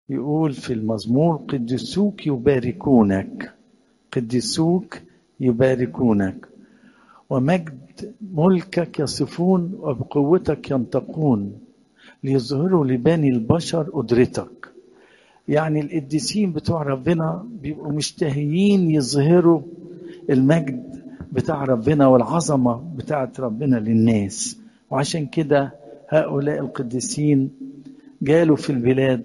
يقول في المزمور قدسوك يباركونك قدسوك يباركونك ومجد ملكك يصفون وبقوتك ينطقون ليظهروا لبني البشر قدرتك يعني القديسين بتوع ربنا بيبقوا مشتهيين يظهروا المجد بتاع ربنا والعظمة بتاعت ربنا للناس وعشان كده هؤلاء القديسين جالوا في البلاد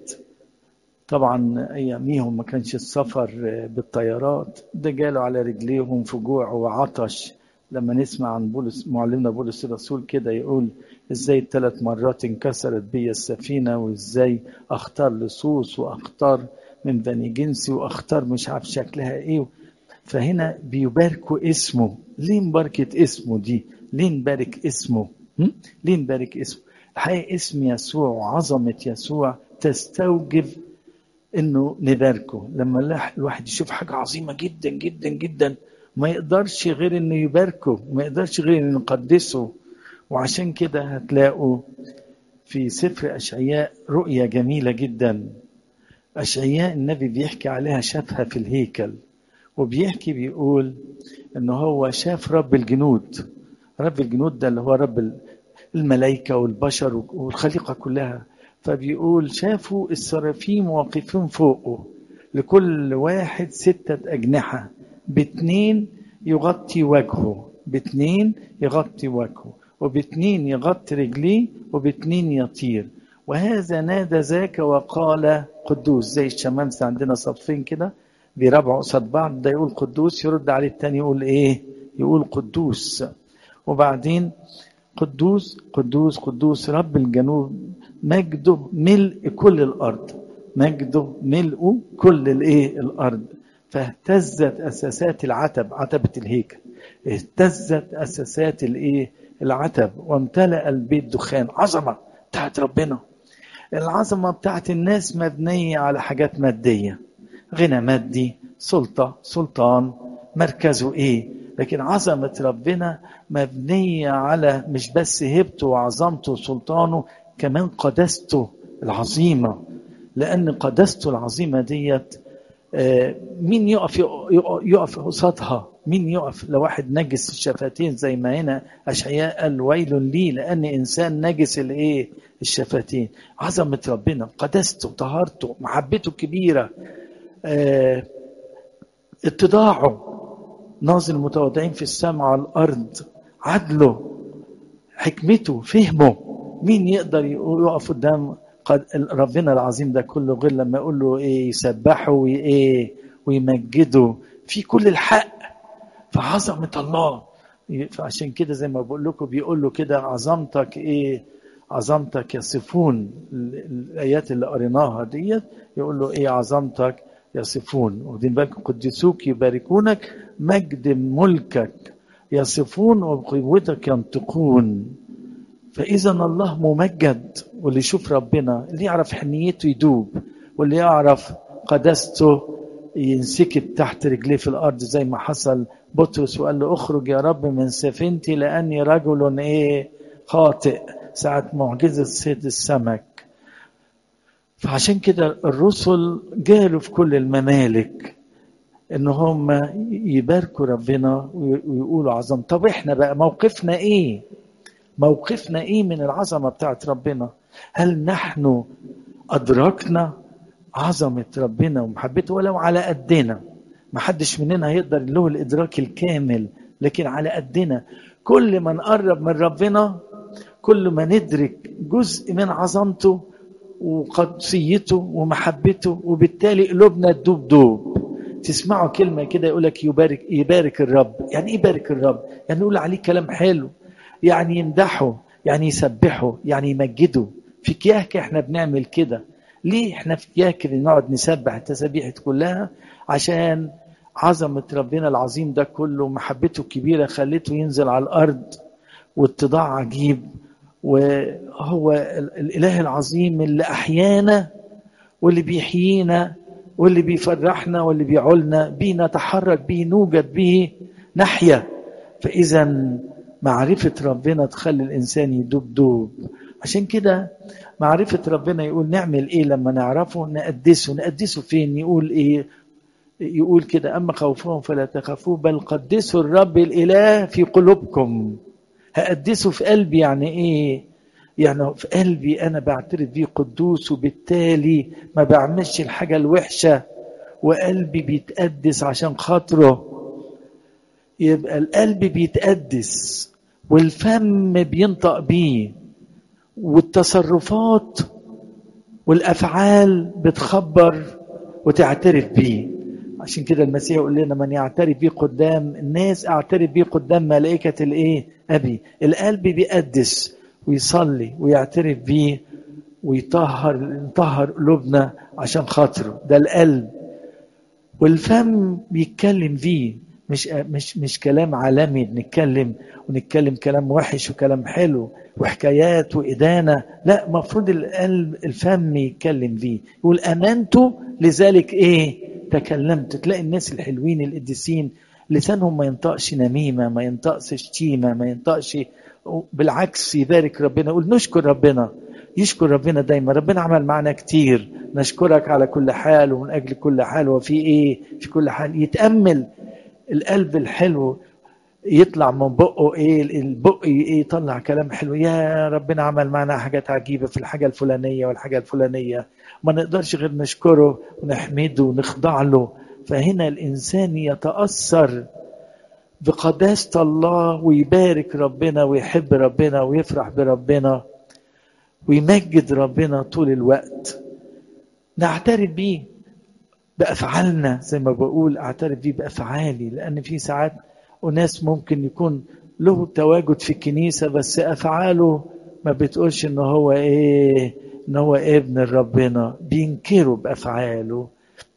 طبعا اياميهم ما كانش السفر بالطيارات ده جالوا على رجليهم في جوع وعطش لما نسمع عن بولس معلمنا بولس الرسول كده يقول ازاي ثلاث مرات انكسرت بي السفينه وازاي اختار لصوص واختار من بني جنسي واختار مش عارف شكلها ايه فهنا بيباركوا اسمه ليه مباركة اسمه دي ليه نبارك اسمه هم؟ ليه نبارك اسمه الحقيقة اسم يسوع وعظمة يسوع تستوجب انه نباركه لما الواحد يشوف حاجة عظيمة جدا جدا جدا ما يقدرش غير انه يباركه ما يقدرش غير انه يقدسه وعشان كده هتلاقوا في سفر اشعياء رؤية جميلة جدا اشعياء النبي بيحكي عليها شافها في الهيكل وبيحكي بيقول ان هو شاف رب الجنود رب الجنود ده اللي هو رب الملائكة والبشر والخليقة كلها فبيقول شافوا السرافيم واقفين فوقه لكل واحد ستة أجنحة باتنين يغطي وجهه باتنين يغطي وجهه وباتنين يغطي رجليه وباتنين يطير وهذا نادى ذاك وقال قدوس زي الشمامسة عندنا صفين كده بيربعوا قصاد بعض ده يقول قدوس يرد عليه التاني يقول ايه يقول قدوس وبعدين قدوس قدوس قدوس رب الجنوب مجده ملء كل الارض مجده ملء كل الايه الارض فاهتزت اساسات العتب عتبه الهيكل اهتزت اساسات الايه العتب وامتلأ البيت دخان عظمه بتاعت ربنا العظمه بتاعت الناس مبنيه على حاجات ماديه غنى مادي سلطه سلطان مركزه ايه لكن عظمه ربنا مبنيه على مش بس هيبته وعظمته وسلطانه كمان قداسته العظيمه لان قداسته العظيمه ديت مين يقف يقف قصادها مين يقف لو واحد نجس الشفتين زي ما هنا اشعياء قال ويل لي لان انسان نجس الايه الشفتين عظمه ربنا قداسته طهارته محبته الكبيره اه اتضاعه ناظر المتواضعين في السماء على الارض عدله حكمته فهمه مين يقدر يقف قدام ربنا العظيم ده كله غير لما يقول له ايه يسبحه وايه ويمجده في كل الحق فعظمة الله فعشان كده زي ما بقول لكم بيقول له كده عظمتك ايه عظمتك يصفون الايات اللي قريناها ديت يقول له ايه عظمتك يصفون واخدين بالكم قدسوك يباركونك مجد ملكك يصفون وبقوتك ينطقون فإذا الله ممجد واللي يشوف ربنا اللي يعرف حنيته يدوب واللي يعرف قداسته ينسكب تحت رجليه في الأرض زي ما حصل بطرس وقال له اخرج يا رب من سفينتي لأني رجل إيه خاطئ ساعة معجزة صيد السمك فعشان كده الرسل جالوا في كل الممالك ان هم يباركوا ربنا ويقولوا عظم طب احنا بقى موقفنا ايه موقفنا ايه من العظمه بتاعت ربنا هل نحن ادركنا عظمه ربنا ومحبته ولو على قدنا ما حدش مننا هيقدر له الادراك الكامل لكن على قدنا كل ما نقرب من ربنا كل ما ندرك جزء من عظمته وقدسيته ومحبته وبالتالي قلوبنا تدوب دوب تسمعوا كلمه كده يقول لك يبارك يبارك الرب يعني ايه يبارك الرب يعني يقول عليه كلام حلو يعني يمدحه يعني يسبحه يعني يمجده في كياك احنا بنعمل كده ليه احنا في كياك نقعد نسبح التسابيح كلها عشان عظمة ربنا العظيم ده كله محبته الكبيرة خلته ينزل على الأرض واتضاع عجيب وهو الإله العظيم اللي أحيانا واللي بيحيينا واللي بيفرحنا واللي بيعولنا بيه نتحرك بيه نوجد بيه نحيا فإذا معرفة ربنا تخلي الإنسان يدوب دوب عشان كده معرفة ربنا يقول نعمل ايه لما نعرفه نقدسه نقدسه فين يقول ايه يقول كده اما خوفهم فلا تخافوا بل قدسوا الرب الاله في قلوبكم هقدسه في قلبي يعني ايه يعني في قلبي انا بعترف بيه قدوس وبالتالي ما بعملش الحاجه الوحشه وقلبي بيتقدس عشان خاطره يبقى القلب بيتقدس والفم بينطق بيه والتصرفات والافعال بتخبر وتعترف بيه عشان كده المسيح يقول لنا من يعترف بيه قدام الناس اعترف بيه قدام ملائكه الايه ابي القلب بيقدس ويصلي ويعترف بيه ويطهر يطهر قلوبنا عشان خاطره ده القلب والفم بيتكلم فيه مش مش مش كلام عالمي بنتكلم ونتكلم كلام وحش وكلام حلو وحكايات وإدانة لا مفروض القلب الفم يتكلم فيه يقول أمنت لذلك إيه تكلمت تلاقي الناس الحلوين القديسين لسانهم ما ينطقش نميمة ما ينطقش شتيمة ما ينطقش بالعكس يبارك ربنا يقول نشكر ربنا يشكر ربنا دايما ربنا عمل معنا كتير نشكرك على كل حال ومن أجل كل حال وفي إيه في كل حال يتأمل القلب الحلو يطلع من بقه ايه البق ايه يطلع كلام حلو يا ربنا عمل معنا حاجات عجيبه في الحاجه الفلانيه والحاجه الفلانيه ما نقدرش غير نشكره ونحمده ونخضع له فهنا الانسان يتاثر بقداسه الله ويبارك ربنا ويحب ربنا ويفرح بربنا ويمجد ربنا طول الوقت نعترف بيه بافعالنا زي ما بقول اعترف بيه بافعالي لان في ساعات وناس ممكن يكون له تواجد في الكنيسة بس أفعاله ما بتقولش إن هو إيه إن هو ابن ربنا بينكره بأفعاله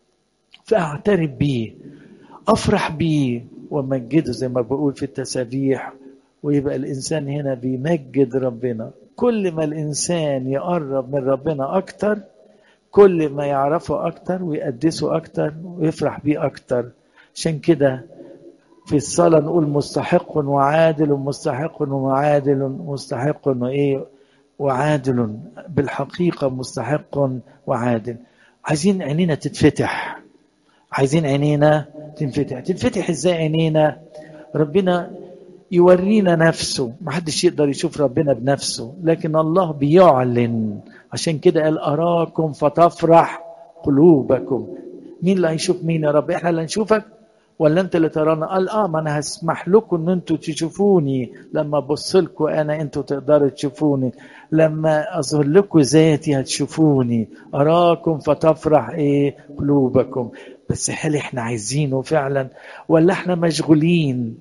فأعترف بيه أفرح بيه ومجده زي ما بقول في التسابيح ويبقى الإنسان هنا بيمجد ربنا كل ما الإنسان يقرب من ربنا أكتر كل ما يعرفه أكتر ويقدسه أكتر ويفرح بيه أكتر عشان كده في الصلاة نقول مستحق وعادل مستحق وعادل مستحق وإيه وعادل بالحقيقة مستحق وعادل عايزين عينينا تتفتح عايزين عينينا تنفتح تنفتح ازاي عينينا ربنا يورينا نفسه محدش يقدر يشوف ربنا بنفسه لكن الله بيعلن عشان كده قال أراكم فتفرح قلوبكم مين اللي هيشوف مين يا رب احنا اللي نشوفك ولا انت اللي ترانا قال اه ما انا هسمح لكم ان انتوا تشوفوني لما ابص لكم انا انتوا تقدروا تشوفوني لما اظهر لكم ذاتي هتشوفوني اراكم فتفرح ايه قلوبكم بس هل احنا عايزينه فعلا ولا احنا مشغولين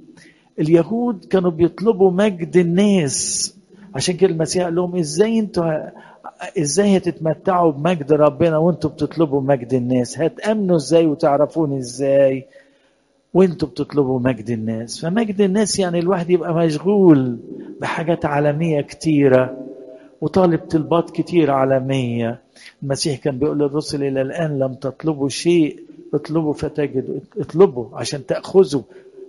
اليهود كانوا بيطلبوا مجد الناس عشان كده المسيح قال لهم ازاي انتوا ازاي هتتمتعوا بمجد ربنا وانتوا بتطلبوا مجد الناس هتامنوا ازاي وتعرفوني ازاي وانتوا بتطلبوا مجد الناس فمجد الناس يعني الواحد يبقى مشغول بحاجات عالمية كتيرة وطالب طلبات كتير عالمية المسيح كان بيقول للرسل إلى الآن لم تطلبوا شيء اطلبوا فتجدوا اطلبوا عشان تأخذوا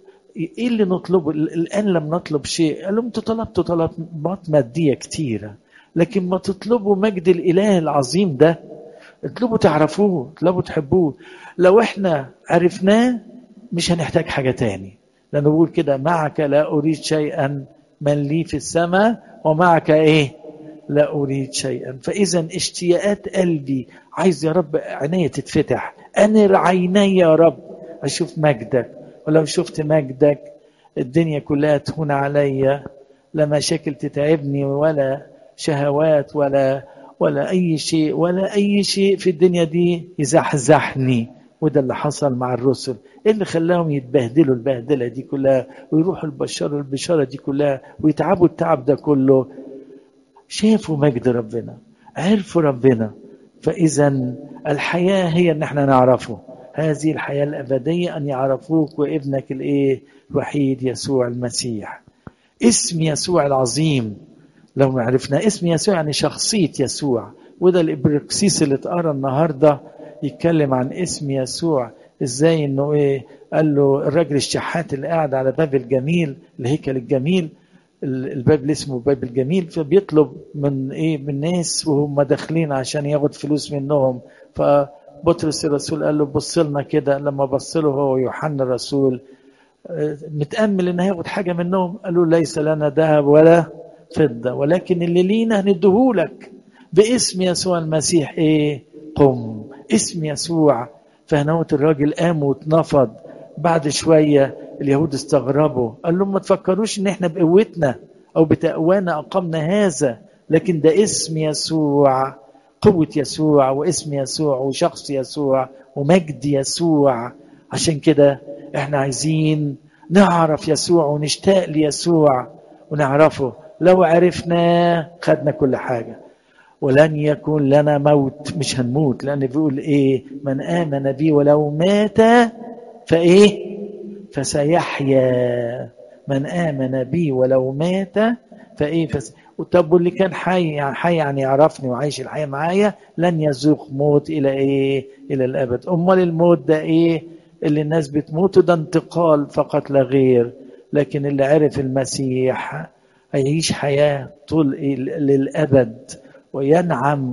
ايه اللي نطلبه الآن لم نطلب شيء قال لهم انتوا طلبتوا طلبات مادية كتيرة لكن ما تطلبوا مجد الإله العظيم ده اطلبوا تعرفوه اطلبوا تحبوه لو احنا عرفناه مش هنحتاج حاجة تاني لأنه بيقول كده معك لا أريد شيئا من لي في السماء ومعك إيه لا أريد شيئا فإذا اشتياقات قلبي عايز يا رب عينيا تتفتح أنر عيني يا رب أشوف مجدك ولو شفت مجدك الدنيا كلها تهون عليا لا مشاكل تتعبني ولا شهوات ولا ولا أي شيء ولا أي شيء في الدنيا دي يزحزحني وده اللي حصل مع الرسل ايه اللي خلاهم يتبهدلوا البهدله دي كلها ويروحوا البشاره البشاره دي كلها ويتعبوا التعب ده كله شافوا مجد ربنا عرفوا ربنا فاذا الحياه هي ان احنا نعرفه هذه الحياه الابديه ان يعرفوك وابنك الايه الوحيد يسوع المسيح اسم يسوع العظيم لو عرفنا اسم يسوع يعني شخصيه يسوع وده الابركسيس اللي اتقرا النهارده يتكلم عن اسم يسوع ازاي انه ايه قال له الراجل الشحات اللي قاعد على باب الجميل الهيكل الجميل الباب اللي اسمه باب الجميل فبيطلب من ايه من الناس وهم داخلين عشان ياخد فلوس منهم فبطرس الرسول قال له بص لنا كده لما بص له هو يوحنا الرسول متامل ان هياخد حاجه منهم قالوا ليس لنا ذهب ولا فضه ولكن اللي لينا هنديهولك باسم يسوع المسيح ايه قم اسم يسوع فهنوت الراجل قام واتنفض بعد شويه اليهود استغربوا قال لهم ما تفكروش ان احنا بقوتنا او بتقوانا اقمنا هذا لكن ده اسم يسوع قوة يسوع واسم يسوع وشخص يسوع ومجد يسوع عشان كده احنا عايزين نعرف يسوع ونشتاق ليسوع ونعرفه لو عرفناه خدنا كل حاجة ولن يكون لنا موت مش هنموت لأن بيقول إيه من آمن بي ولو مات فإيه فسيحيا من آمن بي ولو مات فإيه فس... طب واللي كان حي حي يعني يعرفني وعايش الحياة معايا لن يذوق موت إلى إيه إلى الأبد أمال الموت ده إيه اللي الناس بتموت ده انتقال فقط لا غير لكن اللي عرف المسيح هيعيش حياة طول للأبد وينعم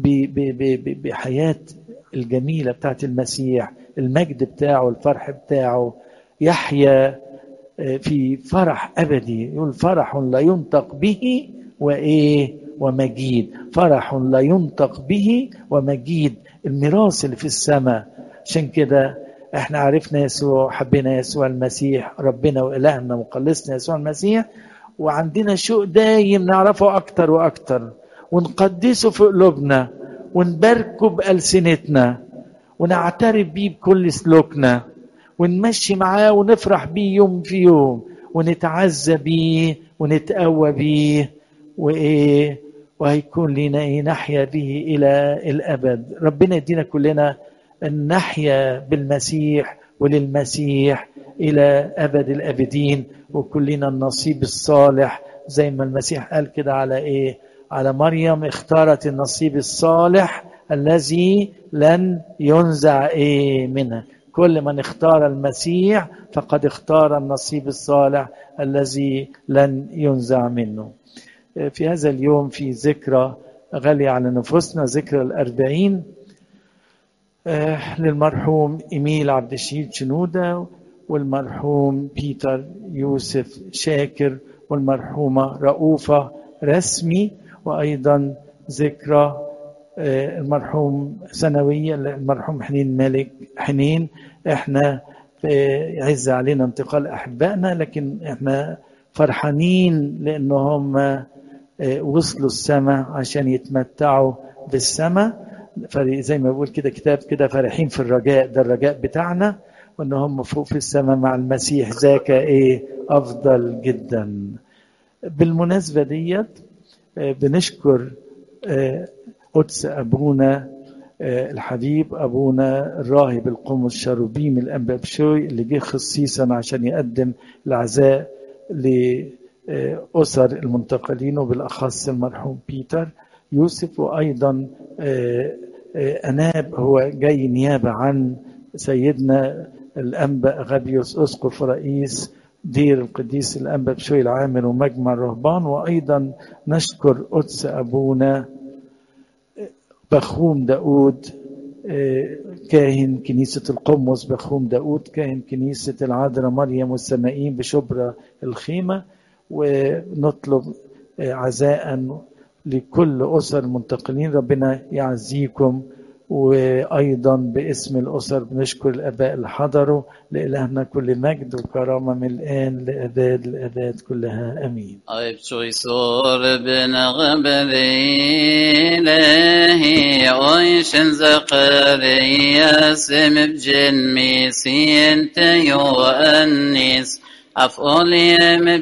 بحياة الجميلة بتاعت المسيح المجد بتاعه الفرح بتاعه يحيا في فرح أبدي يقول فرح لا ينطق به وإيه ومجيد فرح لا ينطق به ومجيد الميراث اللي في السماء عشان كده احنا عرفنا يسوع حبينا يسوع المسيح ربنا وإلهنا مخلصنا يسوع المسيح وعندنا شوق دايم نعرفه أكتر وأكتر ونقدسه في قلوبنا ونباركه بألسنتنا ونعترف بيه بكل سلوكنا ونمشي معاه ونفرح بيه يوم في يوم ونتعزى بيه ونتقوى بيه وإيه وهيكون لنا إيه نحيا به إلى الأبد ربنا يدينا كلنا أن نحيا بالمسيح وللمسيح إلى أبد الأبدين وكلنا النصيب الصالح زي ما المسيح قال كده على إيه على مريم اختارت النصيب الصالح الذي لن ينزع إيه منها كل من اختار المسيح فقد اختار النصيب الصالح الذي لن ينزع منه في هذا اليوم في ذكرى غالية على نفوسنا ذكرى الأربعين للمرحوم إيميل عبد الشهيد شنودة والمرحوم بيتر يوسف شاكر والمرحومة رؤوفة رسمي وأيضا ذكرى المرحوم سنوية المرحوم حنين مالك حنين احنا عز علينا انتقال أحبائنا لكن احنا فرحانين لأنهم وصلوا السماء عشان يتمتعوا بالسماء زي ما بقول كده كتاب كده فرحين في الرجاء ده الرجاء بتاعنا وان هم فوق في السماء مع المسيح ذاك ايه افضل جدا بالمناسبه ديت بنشكر قدس ابونا الحبيب ابونا الراهب القمص شاروبيم الانبابشوي اللي جه خصيصا عشان يقدم العزاء لاسر المنتقلين وبالاخص المرحوم بيتر يوسف وايضا اناب هو جاي نيابه عن سيدنا الانبا غابيوس اسقف رئيس دير القديس الانبا بشوي العامل ومجمع الرهبان وايضا نشكر قدس ابونا بخوم داود كاهن كنيسة القمص بخوم داود كاهن كنيسة العذراء مريم والسمائين بشبرا الخيمة ونطلب عزاء لكل أسر المنتقلين ربنا يعزيكم وأيضا باسم الأسر بنشكر الآباء اللي حضروا لإلهنا كل مجد وكرامة من الآن لأباد الأباد كلها أمين أيب شوي صور بن غبري لهي أويشن زقريا سم بجن ميسين تيو أنيس أفولي